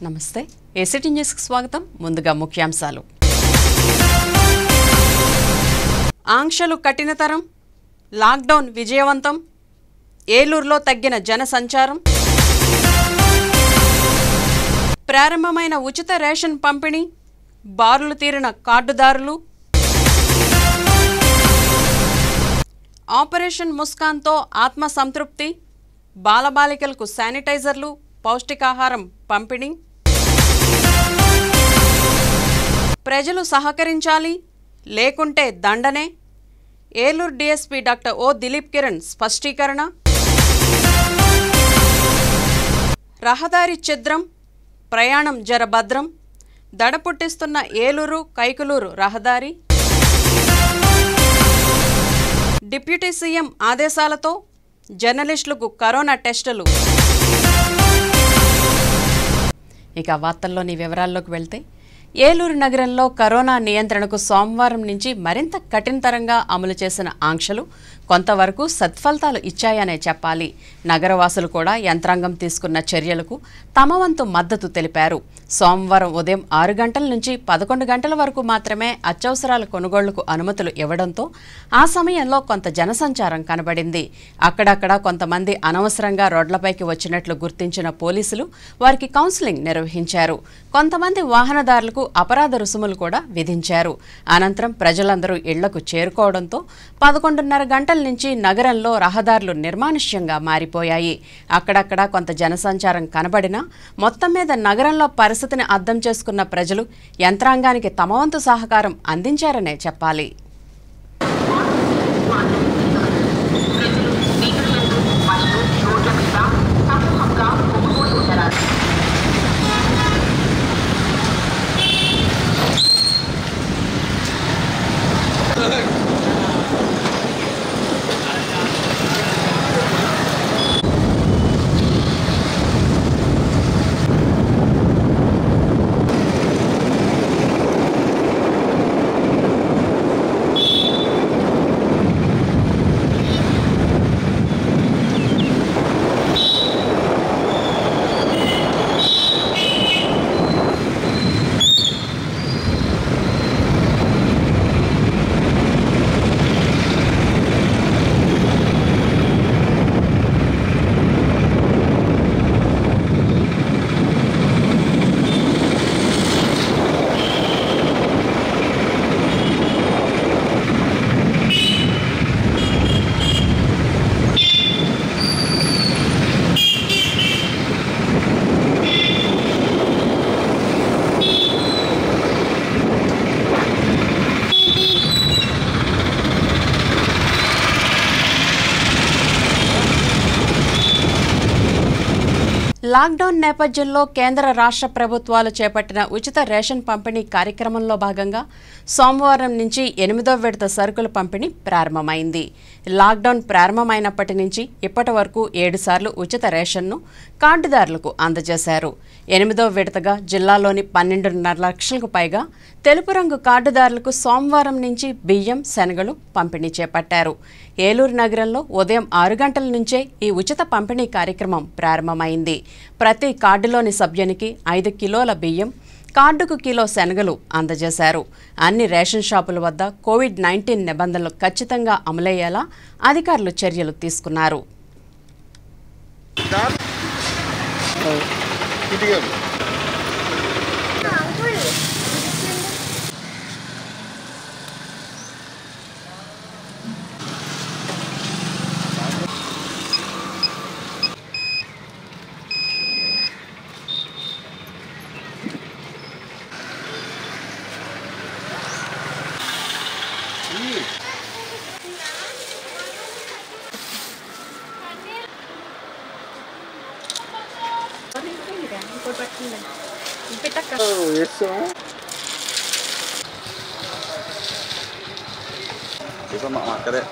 నమస్తే ఏసీటీ న్యూస్కి స్వాగతం ముందుగా ముఖ్యాంశాలు ఆంక్షలు కఠినతరం లాక్డౌన్ విజయవంతం ఏలూరులో తగ్గిన జన సంచారం ప్రారంభమైన ఉచిత రేషన్ పంపిణీ బారులు తీరిన కార్డుదారులు ఆపరేషన్ ముస్కాన్తో ఆత్మ సంతృప్తి బాలబాలికలకు శానిటైజర్లు పౌష్టికాహారం పంపిణీ ప్రజలు సహకరించాలి లేకుంటే దండనే Eluru DSP doctor O Dilip Kiran స్పష్టీకరణ రహదారి ఛిద్రం ప్రయాణం జరభద్రం దడ పుట్టిస్తున్న ఏలూరు కైకులూరు రహదారి డిప్యూటీ సీఎం ఆదేశాలతో జర్నలిస్టులకు కరోనా టెస్టులు ఇక వార్తల్లోని వివరాల్లోకి వెళ్తే ఏలూరు నగరంలో కరోనా నియంత్రణకు సోమవారం నుంచి మరింత కఠినతరంగా అమలు చేసిన ఆంక్షలు కొంతవరకు సత్ఫలితాలు ఇచ్చాయనే చెప్పాలి నగరవాసులు కూడా యంత్రాంగం తీసుకున్న చర్యలకు తమ వంతు మద్దతు తెలిపారు సోమవారం ఉదయం ఆరు గంటల నుంచి పదకొండు గంటల వరకు మాత్రమే అత్యవసరాల కొనుగోళ్లకు అనుమతులు ఇవ్వడంతో ఆ సమయంలో కొంత జనసంచారం కనబడింది అక్కడక్కడ కొంతమంది అనవసరంగా రోడ్లపైకి వచ్చినట్లు గుర్తించిన పోలీసులు వారికి కౌన్సిలింగ్ నిర్వహించారు కొంతమంది వాహనదారులకు అపరాధ రుసుములు కూడా విధించారు అనంతరం ప్రజలందరూ ఇళ్లకు చేరుకోవడంతో పదకొండున్నర గంటల నుంచి నగరంలో రహదారులు నిర్మానుష్యంగా మారిపోయాయి అక్కడక్కడ కొంత జనసంచారం కనబడినా మొత్తం మీద నగరంలో పరిస్థితిని అర్థం చేసుకున్న ప్రజలు యంత్రాంగానికి తమ వంతు సహకారం అందించారనే చెప్పాలి లాక్డౌన్ నేపథ్యంలో కేంద్ర రాష్ట్ర ప్రభుత్వాలు చేపట్టిన ఉచిత రేషన్ పంపిణీ కార్యక్రమంలో భాగంగా సోమవారం నుంచి ఎనిమిదో విడత సరుకుల పంపిణీ ప్రారంభమైంది లాక్డౌన్ ప్రారంభమైనప్పటి నుంచి ఇప్పటి వరకు ఏడుసార్లు ఉచిత రేషన్ను కార్డుదారులకు అందజేశారు ఎనిమిదో విడతగా జిల్లాలోని పన్నెండున్నర లక్షలకు పైగా తెలుపు రంగు కార్డుదారులకు సోమవారం నుంచి బియ్యం శనగలు పంపిణీ చేపట్టారు ఏలూరు నగరంలో ఉదయం ఆరు గంటల నుంచే ఈ ఉచిత పంపిణీ కార్యక్రమం ప్రారంభమైంది ప్రతి కార్డులోని సభ్యునికి ఐదు కిలోల బియ్యం కార్డుకు కిలో శనగలు అందజేశారు అన్ని రేషన్ షాపుల వద్ద కోవిడ్ నైన్టీన్ నిబంధనలు ఖచ్చితంగా అమలయ్యేలా అధికారులు చర్యలు తీసుకున్నారు ఇదిగో వేస్తాం Itu mak mak kere.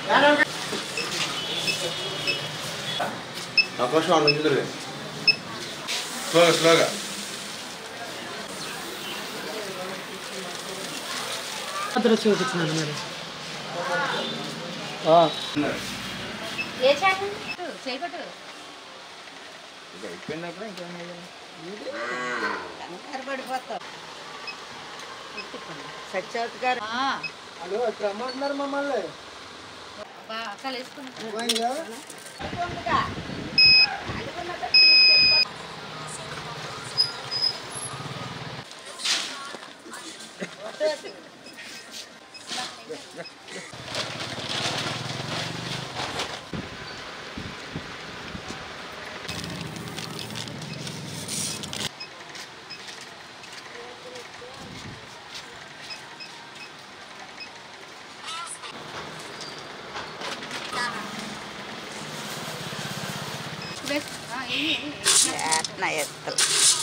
అవకాశం వాళ్ళ నుంచి దొరికాయి స్లోగా స్లోగా అద్దరు చూపించినాను మరి ఏ ఛానల్ చేయబట్టు సత్యవతి గారు రమ్మంటున్నారు మమ్మల్ని అక్కలు వేసుకుని నా ఎత్తలు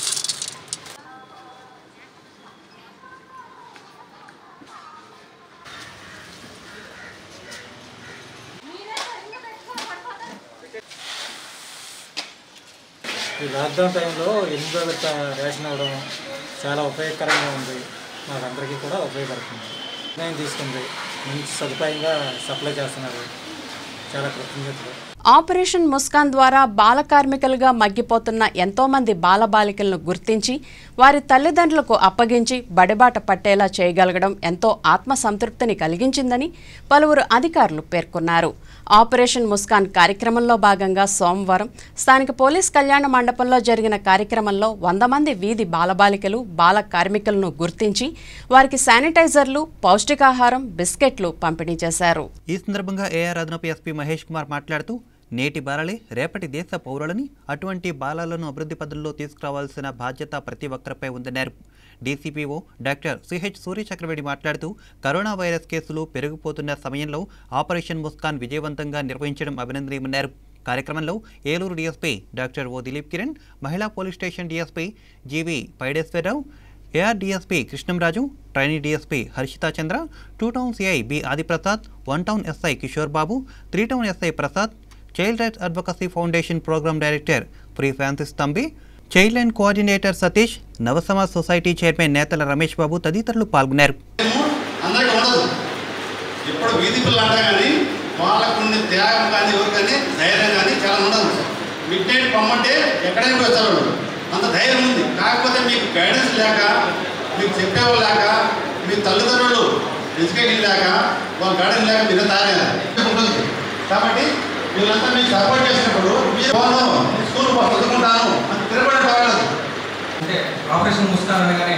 ఈ లాక్డౌన్ టైంలో ఎనిమిదో విడత రేషన్ అవ్వడం చాలా ఉపయోగకరంగా ఉంది మాకందరికీ కూడా ఉపయోగపడుతుంది నిర్ణయం తీసుకుంది మంచి సదుపాయంగా సప్లై చేస్తున్నారు చాలా కృతజ్ఞతలు ఆపరేషన్ ముస్కాన్ ద్వారా బాల కార్మికులుగా మగ్గిపోతున్న ఎంతోమంది బాలబాలికలను గుర్తించి వారి తల్లిదండ్రులకు అప్పగించి బడిబాట పట్టేలా చేయగలగడం ఎంతో ఆత్మసంతృప్తిని కలిగించిందని పలువురు అధికారులు పేర్కొన్నారు ఆపరేషన్ ముస్కాన్ కార్యక్రమంలో భాగంగా సోమవారం స్థానిక పోలీస్ కళ్యాణ మండపంలో జరిగిన కార్యక్రమంలో వంద మంది వీధి బాలబాలికలు బాల కార్మికులను గుర్తించి వారికి శానిటైజర్లు పౌష్టికాహారం బిస్కెట్లు పంపిణీ చేశారు ఈ సందర్భంగా ఏఆర్ అదనపు ఎస్పీ మహేష్ కుమార్ మాట్లాడుతూ నేటి బాలలే రేపటి దేశ పౌరులని అటువంటి బాలలను అభివృద్ధి పదంలో తీసుకురావాల్సిన బాధ్యత ప్రతి ఒక్కరిపై ఉందన్నారు DCPO doctor CH Surya Chakravedi మాట్లాడుతూ కరోనా వైరస్ కేసులు పెరిగిపోతున్న సమయంలో ఆపరేషన్ ముస్కాన్ విజయవంతంగా నిర్వహించడం అభినందనీయమన్నారు కార్యక్రమంలో Eluru DSP doctor O Dilip Kiran మహిళా police station DSP GV Paideswararao AR DSP Krishnamraju trainee DSP Harshita Chandra two town CI B Adiprasad one town SI Kishore Babu three town SI Prasad child rights advocacy foundation program director free Francis Thambi child line coordinator Satish Navasamaj society chairman Netala Ramesh బాబు తదితరులు పాల్గొన్నారు అందరికీ ఉండదు ఇప్పుడు వీధి పిల్లలు అంటారు కానీ వాళ్ళకు ఉండే త్యాగం కానీ ఎవరు కానీ ధైర్యం కానీ చాలా ఉండదు మిడ్ నైట్ పొమ్మంటే ఎక్కడైనా వస్తారు వాళ్ళు అంత ధైర్యం ఉంది కాకపోతే మీకు గైడెన్స్ లేక మీకు చెప్పేవాళ్ళు లేక మీ తల్లిదండ్రులు ఎడ్యుకేషన్ లేక వాళ్ళ గైడెన్స్ లేక మీరు తయారయ్యారు ఉంటుంది కాబట్టి వీళ్ళంతా మీకు సపోర్ట్ చేసినప్పుడు మీరు "అవును, నేను స్కూల్ చదువుకుంటాను అని తిరగబడి బాగలేదు అంటే ఆపరేషన్ ముస్కాన్ అనగానే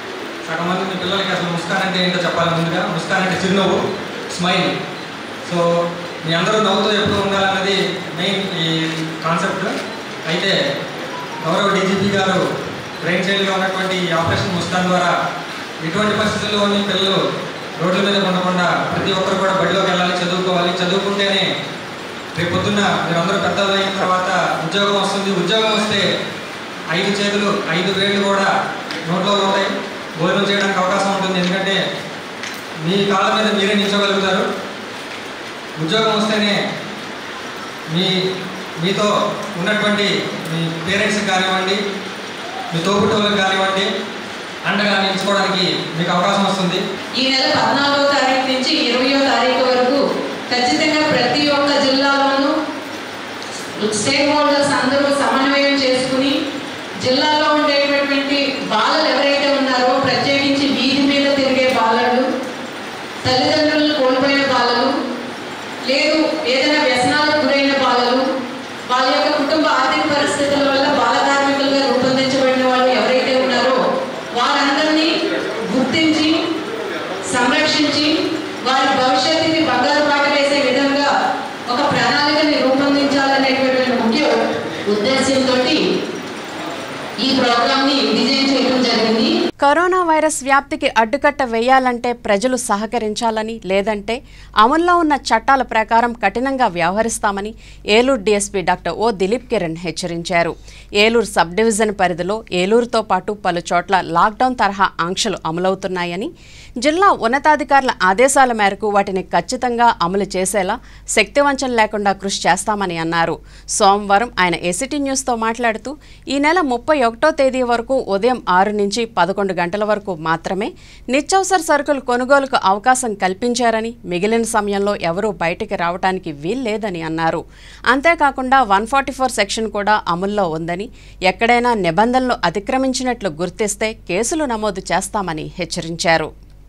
సగం మంది మీ పిల్లలకి అసలు ముస్కాన్ అంటే ఏంటో చెప్పాలి ముందుగా ముస్కాన్ అంటే చిరునవ్వు స్మైల్ సో మీ అందరూ నవ్వుతూ ఎప్పుడు ఉండాలన్నది మెయిన్ ఈ కాన్సెప్ట్ అయితే గౌరవ డీజీపీ గారు బ్రెయిన్ చైల్డ్గా ఉన్నటువంటి ఈ ఆపరేషన్ ముస్కాన్ ద్వారా ఎటువంటి పరిస్థితుల్లోని పిల్లలు రోడ్ల మీద ఉండకుండా ప్రతి ఒక్కరు కూడా బడిలోకి వెళ్ళాలి చదువుకోవాలి చదువుకుంటేనే రేపు పొద్దున్న మీరందరూ పెద్దలు అయిన తర్వాత ఉద్యోగం వస్తుంది ఉద్యోగం వస్తే ఐదు చేతులు ఐదు వేళ్ళు కూడా నోట్లో ఉంటాయి భోజనం చేయడానికి అవకాశం ఉంటుంది ఎందుకంటే మీ కాళ్ళ మీద మీరే నిల్చోగలుగుతారు ఉద్యోగం వస్తేనే మీ మీతో ఉన్నటువంటి మీ పేరెంట్స్కి కానివ్వండి మీ తోబుట్టువులకు కానివ్వండి అండగా నిలుచుకోవడానికి మీకు అవకాశం వస్తుంది ఈ నెల పద్నాలుగో తారీఖు నుంచి ఇరవయో తారీఖు వరకు ఖచ్చితంగా ప్రతి ఒక్క జిల్లాలోనూ స్టేక్ హోల్డర్స్ అందరూ సమన్వయం చేసుకుని జిల్లాలో ఉండేటటువంటి బాలలు ఎవరైతే ఉన్నారో ప్రత్యేకించి వీధి మీద తిరిగే బాలలు తల్లిదండ్రులను కోల్పోయిన బాలలు లేదు ఏదైనా వ్యసనాలకు గురైన బాలలు వాళ్ళ యొక్క కుటుంబ ఆర్థిక పరిస్థితుల వల్ల బాల కార్మికులుగా రూపొందించబడిన వాళ్ళు ఎవరైతే ఉన్నారో వారందరినీ గుర్తించి సంరక్షించి వారి భవిష్యత్తుకి బంగారు బాట వేసే విధంగా ఒక ప్రణాళికని రూపొందించాలనేటువంటి ముఖ్య ఉద్దేశంతో ఈ ప్రోగ్రామ్ ని డిజైన్ చేయడం జరిగింది కరోనా వైరస్ వ్యాప్తికి అడ్డుకట్ట వేయాలంటే ప్రజలు సహకరించాలని లేదంటే అమల్లో ఉన్న చట్టాల ప్రకారం కఠినంగా వ్యవహరిస్తామని Eluru DSP doctor O Dilip Kiran హెచ్చరించారు ఏలూరు సబ్ డివిజన్ పరిధిలో ఏలూరుతో పాటు పలు చోట్ల లాక్డౌన్ తరహా ఆంక్షలు అమలవుతున్నాయని జిల్లా ఉన్నతాధికారుల ఆదేశాల మేరకు వాటిని ఖచ్చితంగా అమలు చేసేలా శక్తివంచన లేకుండా కృషి చేస్తామని అన్నారు సోమవారం ఆయన ఎసిటీ న్యూస్తో మాట్లాడుతూ ఈ నెల ముప్పై ఒకటో తేదీ వరకు ఉదయం ఆరు నుంచి పదకొండు గంటల వరకు మాత్రమే నిత్యావసర సరుకులు కొనుగోలుకు అవకాశం కల్పించారని మిగిలిన సమయంలో ఎవరూ బయటికి రావడానికి వీల్లేదని అన్నారు అంతేకాకుండా వన్ ఫార్టీ ఫోర్ సెక్షన్ కూడా అమల్లో ఉందని ఎక్కడైనా నిబంధనలు అతిక్రమించినట్లు గుర్తిస్తే కేసులు నమోదు చేస్తామని హెచ్చరించారు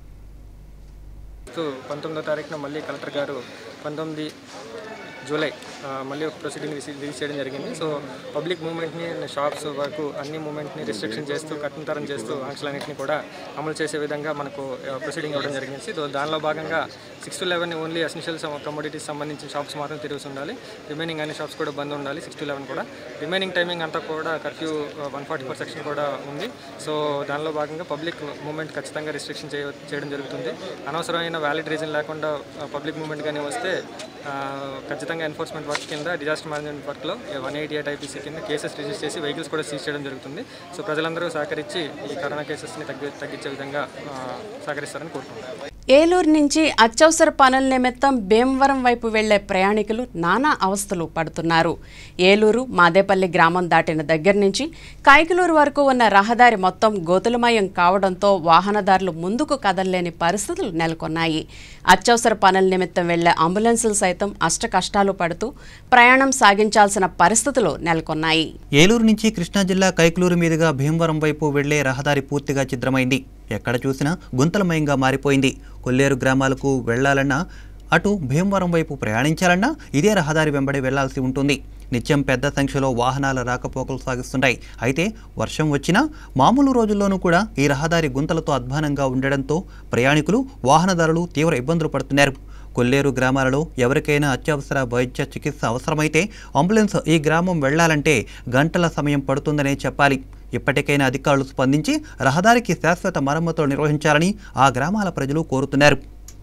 పంతొమ్మిదో తారీఖున మళ్ళీ కలెక్టర్ గారు పంతొమ్మిది జూలై ఆ, మళ్ళీ ఒక ప్రొసీడింగ్ రిలీజ్ చేయడం జరిగింది సో పబ్లిక్ మూవ్మెంట్ని షాప్స్ వరకు అన్ని మూవ్మెంట్ని రిస్ట్రిక్షన్ చేస్తూ కఠినతరం చేస్తూ ఆంక్షలన్నింటినీ కూడా అమలు చేసే విధంగా మనకు ప్రొసీడింగ్ ఇవ్వడం జరిగింది సో దానిలో భాగంగా six to eleven only essential commodities సంబంధించిన షాప్స్ మాత్రం తిరిగి ఉండాలి రిమైనింగ్ అన్ని షాప్స్ కూడా బంద్ ఉండాలి సిక్స్ టు లెవెన్ కూడా రిమైనింగ్ టైమింగ్ అంతా కూడా curfew one forty four section కూడా ఉంది సో దానిలో భాగంగా పబ్లిక్ మూవ్మెంట్ ఖచ్చితంగా రిస్ట్రిక్షన్ చేయ చేయడం జరుగుతుంది అనవసరమైన వ్యాలిడ్ రీజన్ లేకుండా పబ్లిక్ మూవ్మెంట్ కానీ వస్తే ఆ, ఖచ్చితంగా ఎన్ఫోర్స్మెంట్ వర్క్ కింద డిజాస్టర్ మేనేజ్మెంట్ వర్క్లో వన్ ఎయిటీ ఎయిట్ ఐపీసీ కింద కేసెస్ రిజిస్టర్ చేసి వెహికల్స్ కూడా సీజ్ చేయడం జరుగుతుంది సో ప్రజలందరూ సహకరించి ఈ కరోనా కేసెస్ని తగ్గి తగ్గించే విధంగా ఆ, సహకరిస్తారని కోరుకుంటున్నాను ఏలూరు నుంచి అత్యవసర పనుల నిమిత్తం భీమవరం వైపు వెళ్లే ప్రయాణికులు నానా అవస్థలు పడుతున్నారు ఏలూరు మాదేపల్లి గ్రామం దాటిన దగ్గర నుంచి కైకలూరు వరకు ఉన్న రహదారి మొత్తం గోతులమయం కావడంతో వాహనదారులు ముందుకు కదలలేని పరిస్థితులు నెలకొన్నాయి అత్యవసర పనుల నిమిత్తం వెళ్లే అంబులెన్సులు సైతం అష్ట కష్టాలు పడుతూ ప్రయాణం సాగించాల్సిన పరిస్థితులు నెలకొన్నాయి ఏలూరు నుంచి కృష్ణా జిల్లా కైక్లూరు మీదుగా భీమవరం వైపు వెళ్లే రహదారి పూర్తిగా ఛిద్రమైంది ఎక్కడ చూసినా గుంతలమయంగా మారిపోయింది కొల్లేరు గ్రామాలకు వెళ్లాలన్నా అటు భీమవరం వైపు ప్రయాణించాలన్నా ఇదే రహదారి వెంబడి వెళ్లాల్సి ఉంటుంది నిత్యం పెద్ద సంఖ్యలో వాహనాల రాకపోకలు సాగిస్తుంటాయి అయితే వర్షం వచ్చినా మామూలు రోజుల్లోనూ కూడా ఈ రహదారి గుంతలతో అధ్వానంగా ఉండడంతో ప్రయాణికులు వాహనదారులు తీవ్ర ఇబ్బందులు పడుతున్నారు కొల్లేరు గ్రామాలలో ఎవరికైనా అత్యవసర వైద్య చికిత్స అవసరమైతే అంబులెన్స్ ఈ గ్రామం వెళ్లాలంటే గంటల సమయం పడుతుందనే చెప్పాలి ఇప్పటికైనా అధికారులు స్పందించి రహదారికి శాశ్వత మరమ్మతులు నిర్వహించాలని ఆ గ్రామాల ప్రజలు కోరుతున్నారు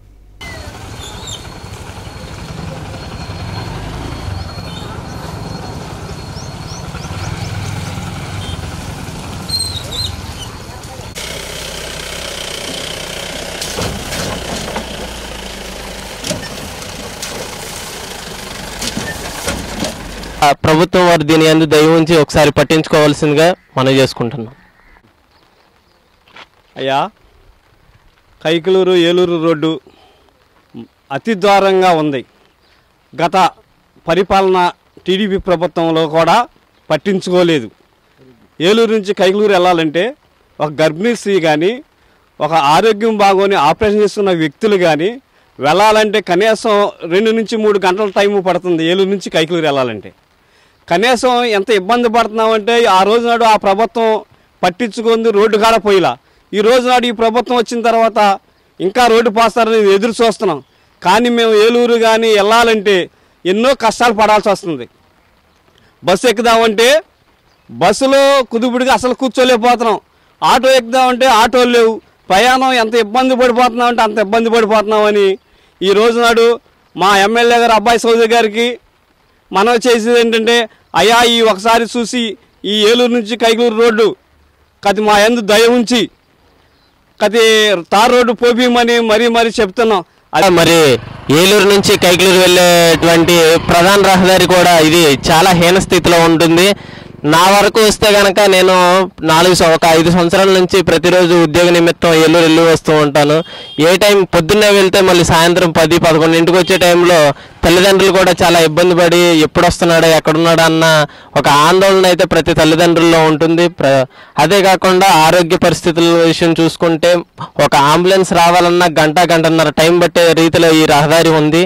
ఆ ప్రభుత్వం వారు దీని అందు దయ ఉంచి ఒకసారి పట్టించుకోవాల్సిందిగా మనం చేసుకుంటున్నాం అయ్యా కైకలూరు ఏలూరు రోడ్డు అతి ద్వారంగా ఉంది గత పరిపాలన టీడీపీ ప్రభుత్వంలో కూడా పట్టించుకోలేదు ఏలూరు నుంచి కైకలూరు వెళ్ళాలంటే ఒక గర్భిణీ స్త్రీ కానీ ఒక ఆరోగ్యం బాగోని ఆపరేషన్ చేసుకున్న వ్యక్తులు కానీ వెళ్ళాలంటే కనీసం రెండు నుంచి మూడు గంటల టైం పడుతుంది ఏలూరు నుంచి కైకలూరు వెళ్ళాలంటే కనీసం ఎంత ఇబ్బంది పడుతున్నామంటే ఆ రోజు నాడు ఆ ప్రభుత్వం పట్టించుకుంది రోడ్డు కాడ పోయిలా ఈ రోజు నాడు ఈ ప్రభుత్వం వచ్చిన తర్వాత ఇంకా రోడ్డు పోస్తారని ఎదురు చూస్తున్నాం కానీ మేము ఏలూరు కానీ వెళ్ళాలంటే ఎన్నో కష్టాలు పడాల్సి వస్తుంది బస్సు ఎక్కుదామంటే బస్సులో కుదుపుడిగా అసలు కూర్చోలేకపోతున్నాం ఆటో ఎక్కుదామంటే ఆటోలు లేవు ప్రయాణం ఎంత ఇబ్బంది పడిపోతున్నామంటే అంత ఇబ్బంది పడిపోతున్నామని ఈ రోజు నాడు మా ఎమ్మెల్యే గారు అబ్బాయి చౌదరి గారికి మనం చేసేది ఏంటంటే అయ్యా ఈ ఒకసారి చూసి ఈ ఏలూరు నుంచి కైకూరు రోడ్డు కది మా ఎందు దయ ఉంచి కది తార్ రోడ్డు పోబీమని మరీ మరీ చెప్తున్నాం అలా మరి ఏలూరు నుంచి కైకలూరు వెళ్ళేటువంటి ప్రధాన రహదారి కూడా ఇది చాలా హీన స్థితిలో ఉంటుంది నా వరకు వస్తే కనుక నేను నాలుగు సం- ఒక ఐదు సంవత్సరాల నుంచి ప్రతిరోజు ఉద్యోగ నిమిత్తం ఏలూరు వెళ్ళి వస్తూ ఉంటాను ఏ టైం పొద్దున్నే వెళ్తే మళ్ళీ సాయంత్రం పది పదకొండింటికి వచ్చే టైంలో తల్లిదండ్రులు కూడా చాలా ఇబ్బంది పడి ఎప్పుడు వస్తున్నాడా ఎక్కడున్నాడా అన్న ఒక ఆందోళన అయితే ప్రతి తల్లిదండ్రుల్లో ఉంటుంది ప్ర అదే కాకుండా ఆరోగ్య పరిస్థితుల విషయం చూసుకుంటే ఒక అంబులెన్స్ రావాలన్నా గంట గంటన్నర టైం పట్టే రీతిలో ఈ రహదారి ఉంది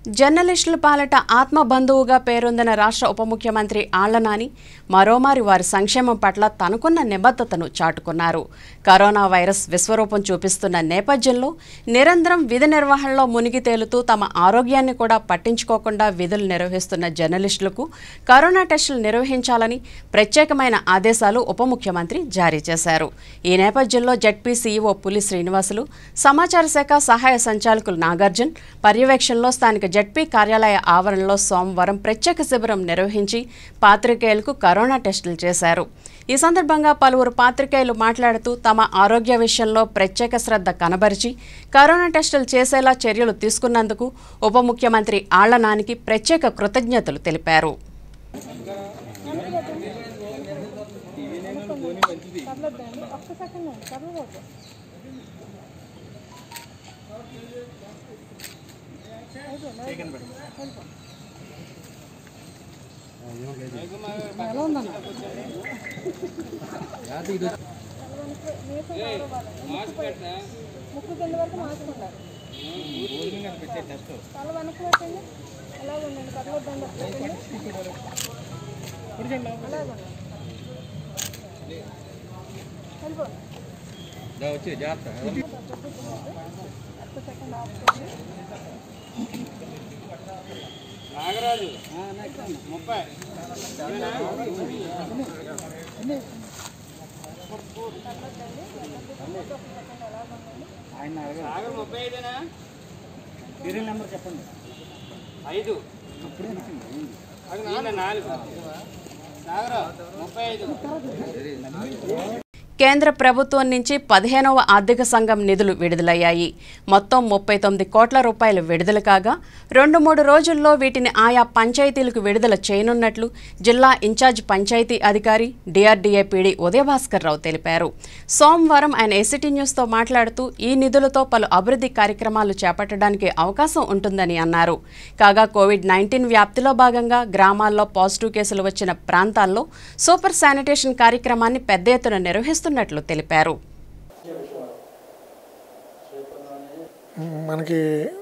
జర్నలిస్టుల పాలట ఆత్మబంధువుగా పేరొందిన రాష్ట్ర ఉప ముఖ్యమంత్రి ఆళ్లనాని మరోమారి వారి సంక్షేమం పట్ల తనకున్న నిబద్ధతను చాటుకున్నారు కరోనా వైరస్ విశ్వరూపం చూపిస్తున్న నేపథ్యంలో నిరంతరం విధి నిర్వహణలో మునిగి తేలుతూ తమ ఆరోగ్యాన్ని కూడా పట్టించుకోకుండా విధులు నిర్వహిస్తున్న జర్నలిస్టులకు కరోనా టెస్టులు నిర్వహించాలని ప్రత్యేకమైన ఆదేశాలు ఉప ముఖ్యమంత్రి జారీ చేశారు ఈ నేపథ్యంలో జడ్పీ సీఈఓ పులి శ్రీనివాసులు సమాచార శాఖ సహాయ సంచాలకులు నాగార్జున్ పర్యవేక్షణలో స్థానిక జడ్పీ కార్యాలయ ఆవరణలో సోమవారం ప్రత్యేక శిబిరం నిర్వహించి పాత్రికేయులకు కరోనా టెస్టులు చేశారు ఈ సందర్భంగా పలువురు పాత్రికేయులు మాట్లాడుతూ తమ ఆరోగ్య విషయంలో ప్రత్యేక శ్రద్ధ కనబరిచి కరోనా టెస్టులు చేసేలా చర్యలు తీసుకున్నందుకు ఉప ముఖ్యమంత్రి ఆళ్లనానికి ప్రత్యేక కృతజ్ఞతలు తెలిపారు ముక్కు కింద వరకు మాస్క్ ఉండాలి తల వెనక్కి పెట్టండి అలాగే ఉండండి కదలొద్దండి అలాగే ఉండండి వెళ్ళిపోండి ఒక్క సెకండ్ ఆపుకోండి నాగరాజు ముప్పై నాగర్ ముప్పై ఐదేనా సీరియల్ నెంబర్ చెప్పండి ఐదు అది నాన్న నాలుగు నాగరా ముప్పై ఐదు కేంద్ర ప్రభుత్వం నుంచి పదిహేనవ ఆర్థిక సంఘం నిధులు విడుదలయ్యాయి మొత్తం ముప్పై తొమ్మిది కోట్ల రూపాయలు విడుదల కాగా రెండు మూడు రోజుల్లో వీటిని ఆయా పంచాయతీలకు విడుదల చేయనున్నట్లు జిల్లా ఇన్ఛార్జ్ పంచాయతీ అధికారి డిఆర్డీఏ పీడీ ఉదయభాస్కర్ రావు తెలిపారు సోమవారం ఆయన ఎసిటీ న్యూస్తో మాట్లాడుతూ ఈ నిధులతో పలు అభివృద్ధి కార్యక్రమాలు చేపట్టడానికి అవకాశం ఉంటుందని అన్నారు కాగా కోవిడ్ నైన్టీన్ వ్యాప్తిలో భాగంగా గ్రామాల్లో పాజిటివ్ కేసులు వచ్చిన ప్రాంతాల్లో సూపర్ శానిటేషన్ కార్యక్రమాన్ని పెద్ద ఎత్తున నిర్వహిస్తున్నట్లు తెలిపారు మనకి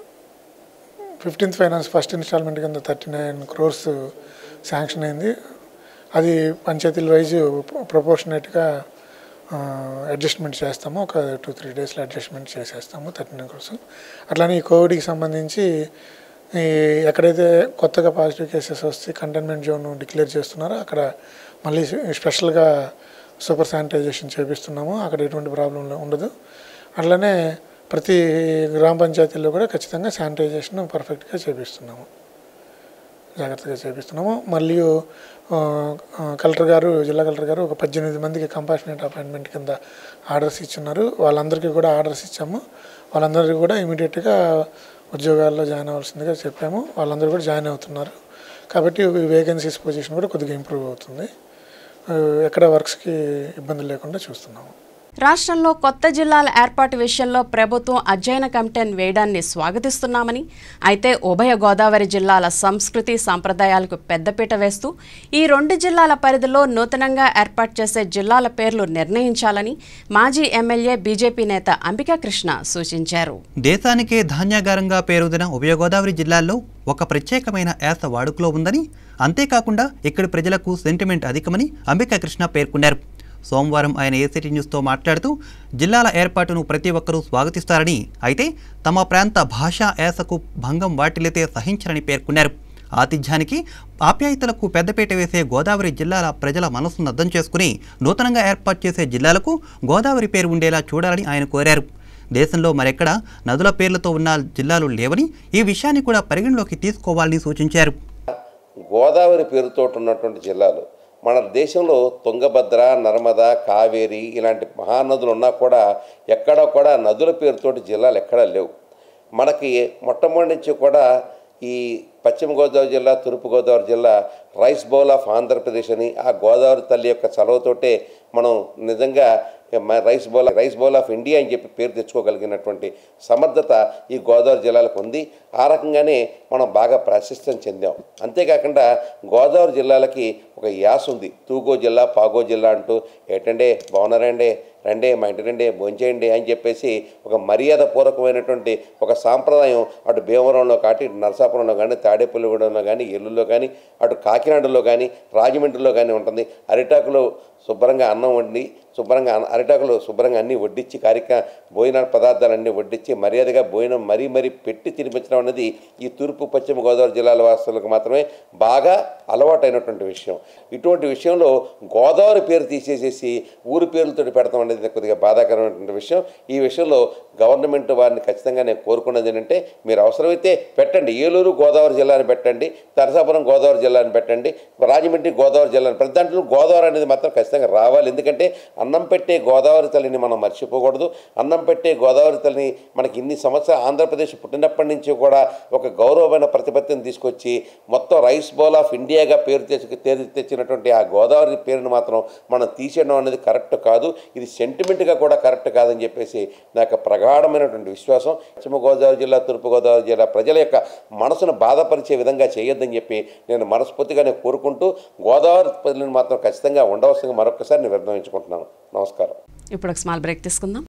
ఫిఫ్టీన్త్ ఫైనాన్స్ ఫస్ట్ ఇన్స్టాల్మెంట్ కింద థర్టీ నైన్ క్రోర్స్ శాంక్షన్ అయింది అది పంచాయతీల వైజ్ ప్రపోర్షనేట్గా అడ్జస్ట్మెంట్ చేస్తాము ఒక టూ త్రీ డేస్లో అడ్జస్ట్మెంట్ చేసేస్తాము థర్టీ నైన్ క్రోర్స్ అట్లానే ఈ కోవిడ్కి సంబంధించి ఈ ఎక్కడైతే కొత్తగా పాజిటివ్ కేసెస్ వస్తే కంటైన్మెంట్ జోన్ డిక్లేర్ చేస్తున్నారో అక్కడ మళ్ళీ స్పెషల్గా సూపర్ శానిటైజేషన్ చేపిస్తున్నాము అక్కడ ఎటువంటి ప్రాబ్లం ఉండదు అట్లనే ప్రతి గ్రామ పంచాయతీల్లో కూడా ఖచ్చితంగా శానిటైజేషన్ పర్ఫెక్ట్గా చేపిస్తున్నాము జాగ్రత్తగా చేపిస్తున్నాము మళ్ళీ ఆ, ఆ, కలెక్టర్ గారు జిల్లా కలెక్టర్ గారు ఒక పద్దెనిమిది మందికి కంపాషనేట్ అపాయింట్మెంట్ కింద ఆర్డర్స్ ఇచ్చున్నారు వాళ్ళందరికీ కూడా ఆర్డర్స్ ఇచ్చాము వాళ్ళందరికీ కూడా ఇమీడియట్గా ఉద్యోగాల్లో జాయిన్ అవ్వాల్సిందిగా చెప్పాము వాళ్ళందరూ కూడా జాయిన్ అవుతున్నారు కాబట్టి వేకెన్సీస్ పొజిషన్ కూడా కొద్దిగా ఇంప్రూవ్ అవుతుంది ఆ, ఎక్కడ వర్క్స్కి ఇబ్బంది లేకుండా చూస్తున్నాము రాష్ట్రంలో కొత్త జిల్లాల ఏర్పాటు విషయంలో ప్రభుత్వం అధ్యయన కమిటీని వేయడాన్ని స్వాగతిస్తున్నామని అయితే ఉభయ గోదావరి జిల్లాల సంస్కృతి సాంప్రదాయాలకు పెద్దపీట వేస్తూ ఈ రెండు జిల్లాల పరిధిలో నూతనంగా ఏర్పాటు చేసే జిల్లాల పేర్లు నిర్ణయించాలని మాజీ ఎమ్మెల్యే బీజేపీ నేత అంబికా కృష్ణ సూచించారు దేశానికే ధాన్యాగారంగా పేరొందిన ఉభయ గోదావరి జిల్లాల్లో ఒక ప్రత్యేకమైన యాస వాడుకలో ఉందని అంతేకాకుండా ఇక్కడి ప్రజలకు సెంటిమెంట్ అధికమని అంబికా కృష్ణ పేర్కొన్నారు సోమవారం ఆయన ఏసీటీ న్యూస్తో మాట్లాడుతూ జిల్లాల ఏర్పాటును ప్రతి ఒక్కరూ స్వాగతిస్తారని అయితే తమ ప్రాంత భాషా యాసకు భంగం వాటిల్లితే సహించరని పేర్కొన్నారు ఆతిథ్యానికి ఆప్యాయతలకు పెద్దపీట వేసే గోదావరి జిల్లాల ప్రజల మనసును అర్థం చేసుకుని నూతనంగా ఏర్పాటు చేసే జిల్లాలకు గోదావరి పేరు ఉండేలా చూడాలని ఆయన కోరారు దేశంలో మరెక్కడ నదుల పేర్లతో ఉన్న జిల్లాలు లేవని ఈ విషయాన్ని కూడా పరిగణలోకి తీసుకోవాలని సూచించారు గోదావరి పేరుతో ఉన్నటువంటి జిల్లాలు మన దేశంలో తుంగభద్ర నర్మద కావేరి ఇలాంటి మహానదులు ఉన్నా కూడా ఎక్కడ కూడా నదుల పేరుతోటి జిల్లాలు ఎక్కడా లేవు మనకి మొట్టమొదటి నుంచి కూడా ఈ పశ్చిమ గోదావరి జిల్లా తూర్పు గోదావరి జిల్లా రైస్ బౌల్ ఆఫ్ ఆంధ్రప్రదేశ్ అని ఆ గోదావరి తల్లి యొక్క చలవతోటే మనం నిజంగా మ- rice bowl rice bowl of India అని చెప్పి పేరు తెచ్చుకోగలిగినటువంటి సమర్థత ఈ గోదావరి జిల్లాలకు ఉంది ఆ రకంగానే మనం బాగా ప్రాశస్త్యం చెందాం అంతేకాకుండా గోదావరి జిల్లాలకి ఒక యాస ఉంది తూగో జిల్లా పాగో జిల్లా అంటూ ఏటండే బాగున్నారండి రండి మా ఇంటి రండి భోంచేయండి అని చెప్పేసి ఒక మర్యాద పూర్వకమైనటువంటి ఒక సాంప్రదాయం అటు భీమవరంలో కాటి ఇటు నరసాపురంలో కానీ తాడేపల్లిగూడెంలో కానీ ఎల్లుల్లో కానీ అటు కాకినాడలో కానీ రాజమండ్రిలో కానీ ఉంటుంది అరిటాకులో శుభ్రంగా అన్నం వండి శుభ్రంగా అన్న- అరిటాకులు శుభ్రంగా అన్నీ వడ్డించి కార్యక్రమ భోజన పదార్థాలన్నీ వడ్డించి మర్యాదగా భోజనం మరీ మరీ పెట్టి తినిపించడం అనేది ఈ తూర్పు పశ్చిమ గోదావరి జిల్లాల వాసులకు మాత్రమే బాగా అలవాటైనటువంటి విషయం ఇటువంటి విషయంలో గోదావరి పేరు తీసేసేసి ఊరి పేర్లతో పెడతాం అనేది కొద్దిగా బాధాకరమైనటువంటి విషయం ఈ విషయంలో గవర్నమెంట్ వారిని ఖచ్చితంగా నేను కోరుకున్నది ఏంటంటే మీరు అవసరమైతే పెట్టండి ఏలూరు గోదావరి జిల్లాని పెట్టండి నరసాపురం గోదావరి జిల్లాని పెట్టండి రాజమండ్రి గోదావరి జిల్లాని ప్రతి దాంట్లో గోదావరి అనేది మాత్రం ఖచ్చితంగా రావాలి ఎందుకంటే అన్నం పెట్టే గోదావరి తల్లిని మనం మర్చిపోకూడదు అన్నం పెట్టే గోదావరి తల్లిని మనకి ఇన్ని సంవత్సరాలు ఆంధ్రప్రదేశ్ పుట్టినప్పటి నుంచి కూడా ఒక గౌరవమైన ప్రతిపత్తిని తీసుకొచ్చి మొత్తం రైస్ బౌల్ ఆఫ్ ఇండియాగా పేరు తెచ్చి తె- తెచ్చినటువంటి ఆ గోదావరి పేరుని మాత్రం మనం తీసేయడం అనేది కరెక్ట్ కాదు ఇది సెంటిమెంట్గా కూడా కరెక్ట్ కాదని చెప్పేసి నా యొక్క ప్రగాఢమైనటువంటి విశ్వాసం పశ్చిమ గోదావరి జిల్లా తూర్పు గోదావరి జిల్లా ప్రజల యొక్క మనసును బాధపరిచే విధంగా చేయొద్దని చెప్పి నేను మనస్ఫూర్తిగా నేను కోరుకుంటూ గోదావరి ప్రజలను మాత్రం ఖచ్చితంగా ఉండవలసిందిగా మరొకసారి నేను విన్నవించుకుంటున్నాను నమస్కారం ఇప్పుడు ఒక స్మాల్ బ్రేక్ తీసుకుందాం